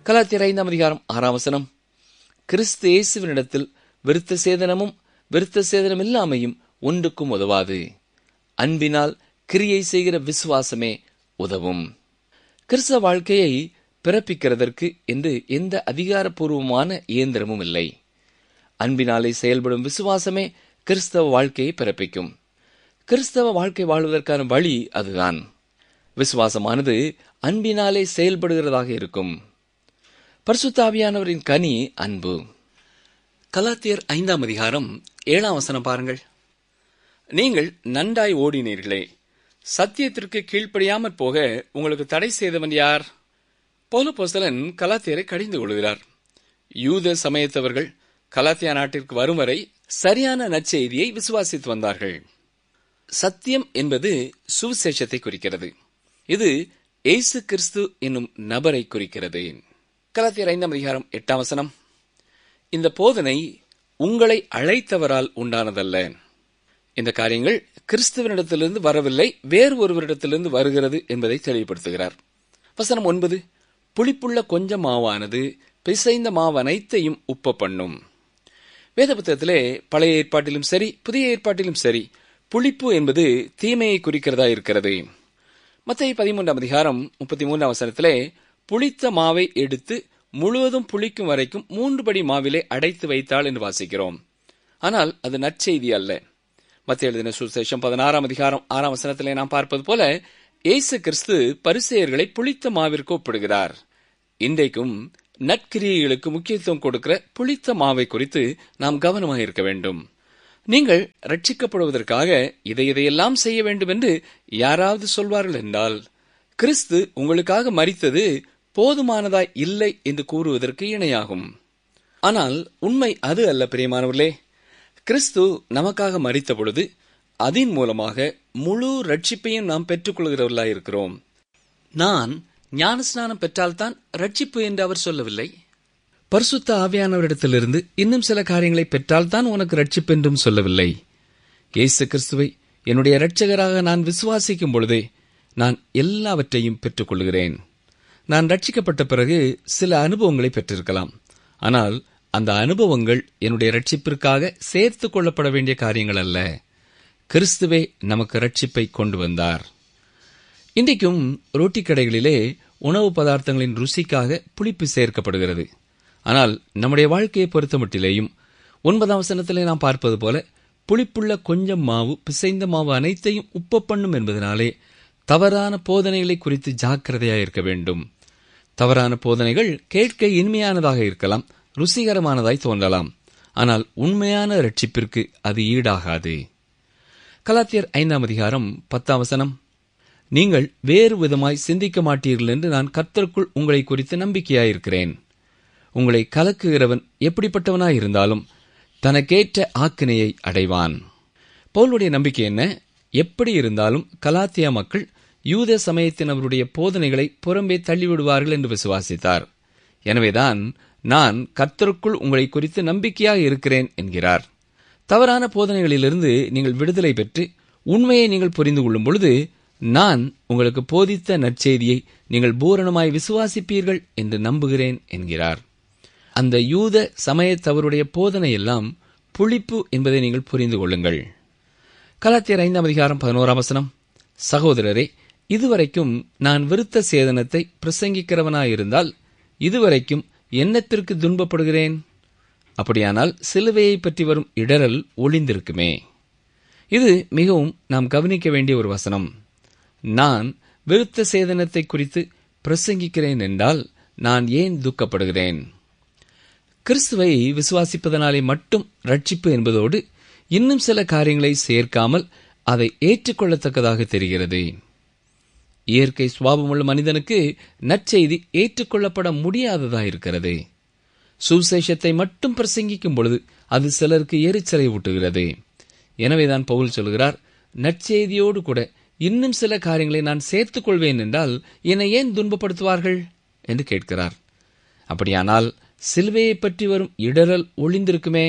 கலாத்தியர் ஐந்தாம் அதிகாரம் ஆறாம் வசனம் கிறிஸ்து இயேசுவினிடத்தில் விருத்த சேதனமும் விருத்த சேதனம் இல்லாமையும் ஒன்றுக்கும் உதவாது அன்பினால் கிரியை செய்கிற விசுவாசமே உதவும் கிறிஸ்தவ வாழ்க்கையை பிறப்பிக்கிறதற்கு என்று எந்த அதிகாரப்பூர்வமான இயந்திரமும் இல்லை அன்பினாலே செயல்படும் விசுவாசமே கிறிஸ்தவ வாழ்க்கையை பிறப்பிக்கும் கிறிஸ்தவ வாழ்க்கை வாழ்வதற்கான வழி அதுதான் விசுவாசமானது அன்பினாலே செயல்படுகிறதாக இருக்கும் பரிசுத்தாவியானவரின் கனி அன்பு கலாத்தியர் ஐந்தாம் அதிகாரம் ஏழாம் வசனம் பாருங்கள் நீங்கள் நன்றாய் ஓடினீர்களே சத்தியத்திற்கு கீழ்ப்படியாமற் போக உங்களுக்கு தடை செய்தவன் யார் பௌலபோஸ்தலன் கலாத்தியரை கடிந்து கொள்கிறார் யூத சமயத்தவர்கள் கலாத்தியா நாட்டிற்கு வரும் வரை சரியான நற்செய்தியை விசுவாசித்து வந்தார்கள் சத்தியம் என்பது சுவிசேஷத்தை குறிக்கிறது இது ஏசு கிறிஸ்து என்னும் நபரை குறிக்கிறது கலாத்தியர் ஐந்தாம் அதிகாரம் எட்டாம் வசனம் இந்த போதனை உங்களை அழைத்தவரால் உண்டானதல்ல இந்த காரியங்கள் கிறிஸ்துவனிடத்திலிருந்து வரவில்லை வேறு ஒருவரிடத்திலிருந்து வருகிறது என்பதை தெளிவுபடுத்துகிறார் வசனம் ஒன்பது புளிப்புள்ள கொஞ்ச மாவானது பிசைந்த மாவு அனைத்தையும் உப்ப பண்ணும் வேத புத்தகத்திலே பழைய ஏற்பாட்டிலும் சரி புதிய ஏற்பாட்டிலும் சரி புளிப்பு என்பது தீமையை குறிக்கிறதா இருக்கிறது மத்திய பதிமூன்றாம் அதிகாரம் முப்பத்தி மூன்றாம் வசனத்திலே புளித்த மாவை எடுத்து முழுவதும் புளிக்கும் வரைக்கும் மூன்று படி மாவிலே அடைத்து வைத்தாள் என்று வாசிக்கிறோம் ஆனால் அது நற்செய்தி அல்ல மத்திய எழுதின சுசேஷம் பதினாறாம் அதிகாரம் ஆறாம் வசனத்திலே நாம் பார்ப்பது போல இயேசு கிறிஸ்து பரிசெயர்களை புளித்த மாவிற்கு ஒப்பிடுகிறார் இன்றைக்கும் நற்கிரியைகளுக்கு முக்கியத்துவம் கொடுக்கிற புளித்த மாவை குறித்து நாம் கவனமாக இருக்க வேண்டும் நீங்கள் ரட்சிக்கப்படுவதற்காக இதை இதையெல்லாம் செய்ய வேண்டும் என்று யாராவது சொல்வார்கள் என்றால் கிறிஸ்து உங்களுக்காக மறித்தது போதுமானதாய் இல்லை என்று கூறுவதற்கு இணையாகும் ஆனால் உண்மை அது அல்ல பிரியமானவர்களே கிறிஸ்து நமக்காக மறித்த பொழுது அதன் மூலமாக முழு ரட்சிப்பையும் நாம் பெற்றுக்கொள்கிறவர்களாய் இருக்கிறோம் நான் ஞானஸ்நானம் பெற்றால்தான் ரட்சிப்பு என்று அவர் சொல்லவில்லை பரிசுத்த ஆவியானவரிடத்திலிருந்து இன்னும் சில காரியங்களை பெற்றால்தான் உனக்கு ரட்சிப்பு என்றும் சொல்லவில்லை இயேசு கிறிஸ்துவை என்னுடைய இரட்சகராக நான் விசுவாசிக்கும் பொழுதே நான் எல்லாவற்றையும் பெற்றுக்கொள்கிறேன் நான் ரட்சிக்கப்பட்ட பிறகு சில அனுபவங்களை பெற்றிருக்கலாம் ஆனால் அந்த அனுபவங்கள் என்னுடைய ரட்சிப்பிற்காக சேர்த்து கொள்ளப்பட வேண்டிய காரியங்கள் அல்ல கிறிஸ்துவே நமக்கு ரட்சிப்பை கொண்டு வந்தார் இன்றைக்கும் ரொட்டி கடைகளிலே உணவு பதார்த்தங்களின் ருசிக்காக புளிப்பு சேர்க்கப்படுகிறது ஆனால் நம்முடைய வாழ்க்கையை பொறுத்தமட்டிலேயும் ஒன்பதாம் வசனத்திலே நாம் பார்ப்பது போல புளிப்புள்ள கொஞ்சம் மாவு பிசைந்த மாவு அனைத்தையும் உப்ப பண்ணும் என்பதனாலே தவறான போதனைகளை குறித்து ஜாக்கிரதையாக இருக்க வேண்டும் தவறான போதனைகள் கேட்க இனிமையானதாக இருக்கலாம் ருசிகரமானதாய் தோன்றலாம் ஆனால் உண்மையான ரட்சிப்பிற்கு அது ஈடாகாது கலாத்தியர் ஐந்தாம் அதிகாரம் பத்தாம் வசனம் நீங்கள் வேறு விதமாய் சிந்திக்க மாட்டீர்கள் என்று நான் கர்த்தருக்குள் உங்களை குறித்து நம்பிக்கையாயிருக்கிறேன் உங்களை கலக்குகிறவன் எப்படிப்பட்டவனாய் இருந்தாலும் தனக்கேற்ற ஆக்கினையை அடைவான் பவுலுடைய நம்பிக்கை என்ன எப்படி இருந்தாலும் கலாத்தியா மக்கள் யூத சமயத்தினருடைய போதனைகளை புறம்பே தள்ளிவிடுவார்கள் என்று விசுவாசித்தார் எனவேதான் நான் கர்த்தருக்குள் உங்களை குறித்து நம்பிக்கையாக இருக்கிறேன் என்கிறார் தவறான போதனைகளிலிருந்து நீங்கள் விடுதலை பெற்று உண்மையை நீங்கள் புரிந்து கொள்ளும் பொழுது நான் உங்களுக்கு போதித்த நற்செய்தியை நீங்கள் பூரணமாய் விசுவாசிப்பீர்கள் என்று நம்புகிறேன் என்கிறார் அந்த யூத சமயத்தவருடைய போதனை எல்லாம் புளிப்பு என்பதை நீங்கள் புரிந்து கொள்ளுங்கள் கலாத்தியர் ஐந்தாம் அதிகாரம் பதினோராம் வசனம் சகோதரரே இதுவரைக்கும் நான் விருத்த சேதனத்தை பிரசங்கிக்கிறவனாயிருந்தால் இதுவரைக்கும் என்னத்திற்கு துன்பப்படுகிறேன் அப்படியானால் சிலுவையை பற்றி வரும் இடரல் ஒளிந்திருக்குமே இது மிகவும் நாம் கவனிக்க வேண்டிய ஒரு வசனம் நான் விருத்த சேதனத்தை குறித்து பிரசங்கிக்கிறேன் என்றால் நான் ஏன் துக்கப்படுகிறேன் கிறிஸ்துவை விசுவாசிப்பதனாலே மட்டும் ரட்சிப்பு என்பதோடு இன்னும் சில காரியங்களை சேர்க்காமல் அதை ஏற்றுக்கொள்ளத்தக்கதாக தெரிகிறது இயற்கை சுவாபமுள்ள மனிதனுக்கு நற்செய்தி ஏற்றுக்கொள்ளப்பட முடியாததா இருக்கிறது சுசேஷத்தை மட்டும் பிரசங்கிக்கும் பொழுது அது சிலருக்கு எரிச்சலை ஊட்டுகிறது எனவேதான் பவுல் சொல்கிறார் நற்செய்தியோடு கூட இன்னும் சில காரியங்களை நான் சேர்த்துக் கொள்வேன் என்றால் என்னை ஏன் துன்பப்படுத்துவார்கள் என்று கேட்கிறார் அப்படியானால் சிலுவையை பற்றி வரும் இடரல் ஒளிந்திருக்குமே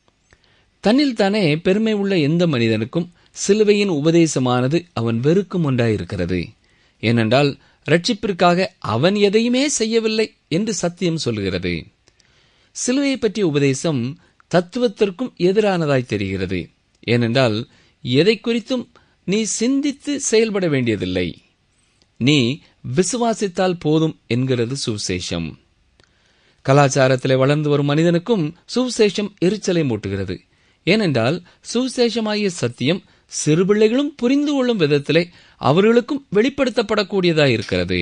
தன்னில் தானே பெருமை உள்ள எந்த மனிதனுக்கும் சிலுவையின் உபதேசமானது அவன் வெறுக்கும் ஒன்றாயிருக்கிறது ஏனென்றால் ரட்சிப்பிற்காக அவன் எதையுமே செய்யவில்லை என்று சத்தியம் சொல்லுகிறது சிலுவையை பற்றிய உபதேசம் தத்துவத்திற்கும் எதிரானதாய் தெரிகிறது ஏனென்றால் எதை குறித்தும் நீ சிந்தித்து செயல்பட வேண்டியதில்லை நீ விசுவாசித்தால் போதும் என்கிறது சுவிசேஷம் கலாச்சாரத்திலே வளர்ந்து வரும் மனிதனுக்கும் சுவிசேஷம் எரிச்சலை மூட்டுகிறது ஏனென்றால் சுவிசேஷமாகிய சத்தியம் சிறுபிள்ளைகளும் புரிந்து கொள்ளும் விதத்திலே அவர்களுக்கும் வெளிப்படுத்தப்படக்கூடியதாய் இருக்கிறது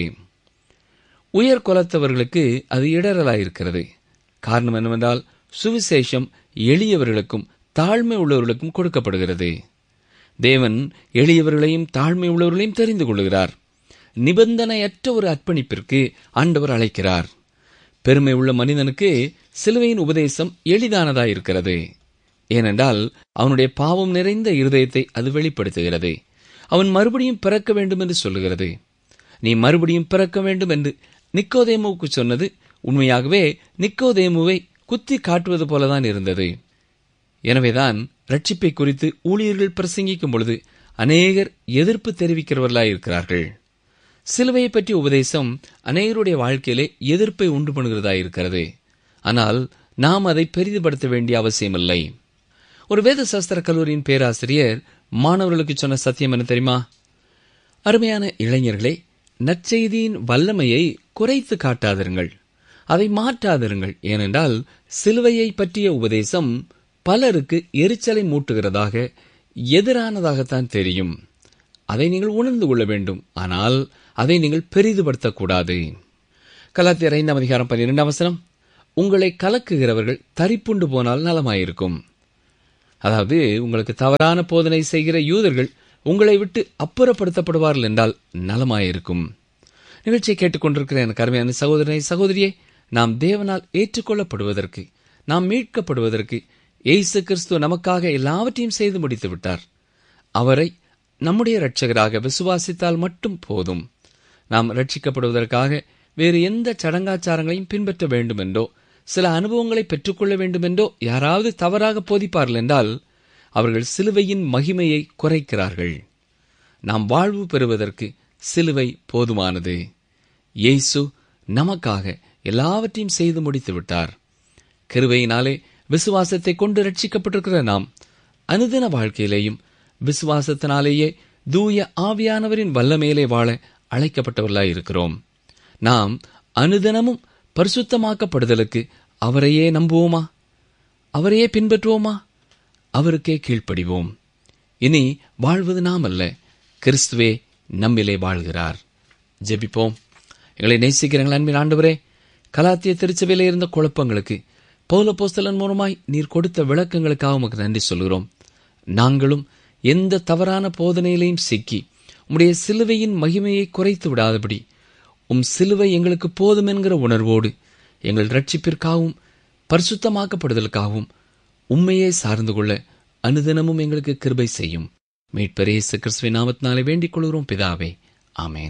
உயர் குலத்தவர்களுக்கு அது இடரலாயிருக்கிறது காரணம் என்னவென்றால் சுவிசேஷம் எளியவர்களுக்கும் தாழ்மை உள்ளவர்களுக்கும் கொடுக்கப்படுகிறது தேவன் எளியவர்களையும் தாழ்மை உள்ளவர்களையும் தெரிந்து கொள்கிறார் நிபந்தனையற்ற ஒரு அர்ப்பணிப்பிற்கு ஆண்டவர் அழைக்கிறார் பெருமை உள்ள மனிதனுக்கு சிலுவையின் உபதேசம் எளிதானதாயிருக்கிறது ஏனென்றால் அவனுடைய பாவம் நிறைந்த இருதயத்தை அது வெளிப்படுத்துகிறது அவன் மறுபடியும் பிறக்க வேண்டும் என்று சொல்லுகிறது நீ மறுபடியும் பிறக்க வேண்டும் என்று நிக்கோதேமுவுக்கு சொன்னது உண்மையாகவே நிக்கோதேமுவை குத்தி காட்டுவது போலதான் இருந்தது எனவேதான் ரட்சிப்பை குறித்து ஊழியர்கள் பிரசங்கிக்கும் பொழுது அநேகர் எதிர்ப்பு தெரிவிக்கிறவர்களாயிருக்கிறார்கள் சிலுவையை பற்றிய உபதேசம் அநேகருடைய வாழ்க்கையிலே எதிர்ப்பை உண்டு பண்ணுகிறதாயிருக்கிறது ஆனால் நாம் அதை பெரிதுபடுத்த வேண்டிய அவசியமில்லை ஒரு வேத சாஸ்திர கல்லூரியின் பேராசிரியர் மாணவர்களுக்கு சொன்ன சத்தியம் என்ன தெரியுமா அருமையான இளைஞர்களே நற்செய்தியின் வல்லமையை குறைத்து காட்டாதிருங்கள் அதை மாற்றாதிருங்கள் ஏனென்றால் சிலுவையை பற்றிய உபதேசம் பலருக்கு எரிச்சலை மூட்டுகிறதாக எதிரானதாகத்தான் தெரியும் அதை நீங்கள் உணர்ந்து கொள்ள வேண்டும் ஆனால் அதை நீங்கள் பெரிதுபடுத்தக்கூடாது கலாத்தியர் ஐந்தாம் அதிகாரம் பன்னிரெண்டாம் வசனம் உங்களை கலக்குகிறவர்கள் தரிப்புண்டு போனால் நலமாயிருக்கும் அதாவது உங்களுக்கு தவறான போதனை செய்கிற யூதர்கள் உங்களை விட்டு அப்புறப்படுத்தப்படுவார்கள் என்றால் நலமாயிருக்கும் நிகழ்ச்சியை கேட்டுக்கொண்டிருக்கிற எனக்கு அருமையான சகோதரனை சகோதரியே நாம் தேவனால் ஏற்றுக்கொள்ளப்படுவதற்கு நாம் மீட்கப்படுவதற்கு இயேசு கிறிஸ்து நமக்காக எல்லாவற்றையும் செய்து முடித்து விட்டார் அவரை நம்முடைய இரட்சகராக விசுவாசித்தால் மட்டும் போதும் நாம் ரட்சிக்கப்படுவதற்காக வேறு எந்த சடங்காச்சாரங்களையும் பின்பற்ற வேண்டும் என்றோ சில அனுபவங்களை பெற்றுக்கொள்ள வேண்டும் என்றோ யாராவது தவறாக போதிப்பார்கள் என்றால் அவர்கள் சிலுவையின் மகிமையை குறைக்கிறார்கள் நாம் வாழ்வு பெறுவதற்கு சிலுவை போதுமானது இயேசு நமக்காக எல்லாவற்றையும் செய்து முடித்து விட்டார் கிருவையினாலே விசுவாசத்தை கொண்டு ரட்சிக்கப்பட்டிருக்கிற நாம் அனுதின வாழ்க்கையிலேயும் விசுவாசத்தினாலேயே தூய ஆவியானவரின் வல்லமையிலே வாழ அழைக்கப்பட்டவர்களாய் இருக்கிறோம் நாம் அனுதினமும் பரிசுத்தமாக்கப்படுதலுக்கு அவரையே நம்புவோமா அவரையே பின்பற்றுவோமா அவருக்கே கீழ்ப்படிவோம் இனி வாழ்வது நாம் அல்ல கிறிஸ்துவே நம்மிலே வாழ்கிறார் ஜெபிப்போம் எங்களை நேசிக்கிறீங்கள் அன்பின் ஆண்டவரே கலாத்திய திருச்சபையில இருந்த குழப்பங்களுக்கு பௌல போஸ்தலன் மூலமாய் நீர் கொடுத்த விளக்கங்களுக்காக உமக்கு நன்றி சொல்கிறோம் நாங்களும் எந்த தவறான போதனையிலையும் சிக்கி உம்முடைய சிலுவையின் மகிமையை குறைத்து விடாதபடி உம் சிலுவை எங்களுக்கு போதும் என்கிற உணர்வோடு எங்கள் ரட்சிப்பிற்காகவும் பரிசுத்தமாக்கப்படுதலுக்காகவும் உண்மையை சார்ந்து கொள்ள அனுதினமும் எங்களுக்கு கிருபை செய்யும் மீட்பரேசு கிறிஸ்துவின் நாமத்தினாலே வேண்டிக் கொள்கிறோம் பிதாவே ஆமேன்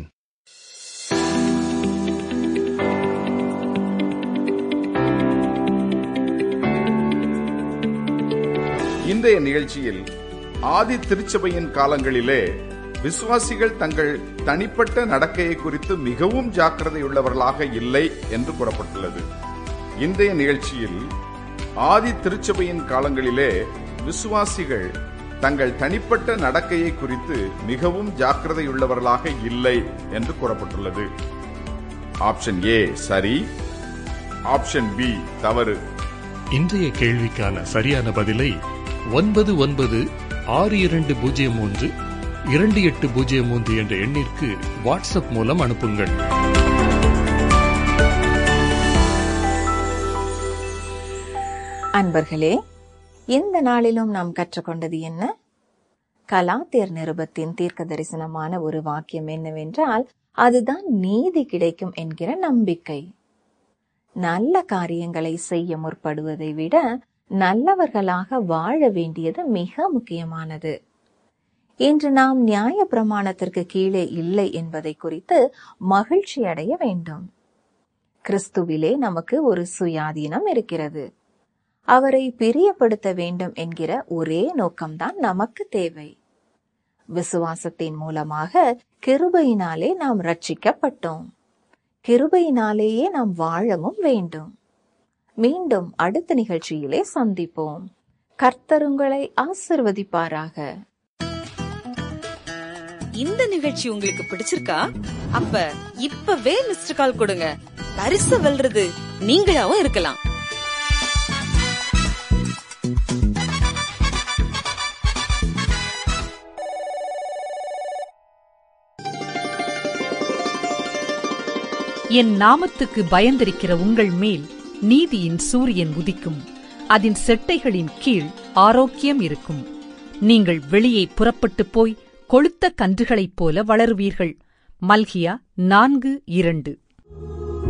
இன்றைய நிகழ்ச்சியில் ஆதி திருச்சபையின் காலங்களிலே விசுவாசிகள் தங்கள் தனிப்பட்ட நடக்கையை குறித்து மிகவும் ஜாக்கிரதையுள்ளவர்களாக இல்லை என்று கூறப்பட்டுள்ளது இன்றைய நிகழ்ச்சியில் ஆதி திருச்சபையின் காலங்களிலே விசுவாசிகள் தங்கள் தனிப்பட்ட நடக்கையை குறித்து மிகவும் ஜாக்கிரதையுள்ளவர்களாக இல்லை என்று கூறப்பட்டுள்ளது ஆப்ஷன் ஏ சரி ஆப்ஷன் பி தவறு இன்றைய கேள்விக்கான சரியான பதிலை ஒன்பது ஒன்பது ஆறு இரண்டு பூஜ்ஜியம் மூன்று இரண்டு எட்டு பூஜ்ஜியம் மூன்று என்ற எண்ணிற்கு வாட்ஸ்அப் மூலம் அனுப்புங்கள் அன்பர்களே இந்த நாளிலும் நாம் கற்றுக்கொண்டது என்ன கலாத்தியர் நிருபத்தின் தீர்க்க தரிசனமான ஒரு வாக்கியம் என்னவென்றால் அதுதான் நீதி கிடைக்கும் என்கிற நம்பிக்கை நல்ல காரியங்களை செய்ய முற்படுவதை விட நல்லவர்களாக வாழ வேண்டியது மிக முக்கியமானது இன்று நாம் நியாய பிரமாணத்திற்கு கீழே இல்லை என்பதை குறித்து மகிழ்ச்சி அடைய வேண்டும் கிறிஸ்துவிலே நமக்கு ஒரு சுயாதீனம் இருக்கிறது அவரை பிரியப்படுத்த வேண்டும் என்கிற ஒரே நோக்கம்தான் நமக்கு தேவை விசுவாசத்தின் மூலமாக கிருபையினாலே நாம் ரட்சிக்கப்பட்டோம் கிருபையினாலேயே நாம் வாழவும் வேண்டும் மீண்டும் அடுத்த நிகழ்ச்சியிலே சந்திப்போம் கர்த்தருங்களை ஆசிர்வதிப்பாராக இந்த நிகழ்ச்சி உங்களுக்கு பிடிச்சிருக்கா அப்ப இப்பவே மிஸ்டர் கால் கொடுங்க பரிசு வெல்றது நீங்களாவும் இருக்கலாம் என் நாமத்துக்கு பயந்திருக்கிற உங்கள் மேல் நீதியின் சூரியன் உதிக்கும் அதன் செட்டைகளின் கீழ் ஆரோக்கியம் இருக்கும் நீங்கள் வெளியே புறப்பட்டுப் போய் கொழுத்த கன்றுகளைப் போல வளருவீர்கள் மல்கியா நான்கு இரண்டு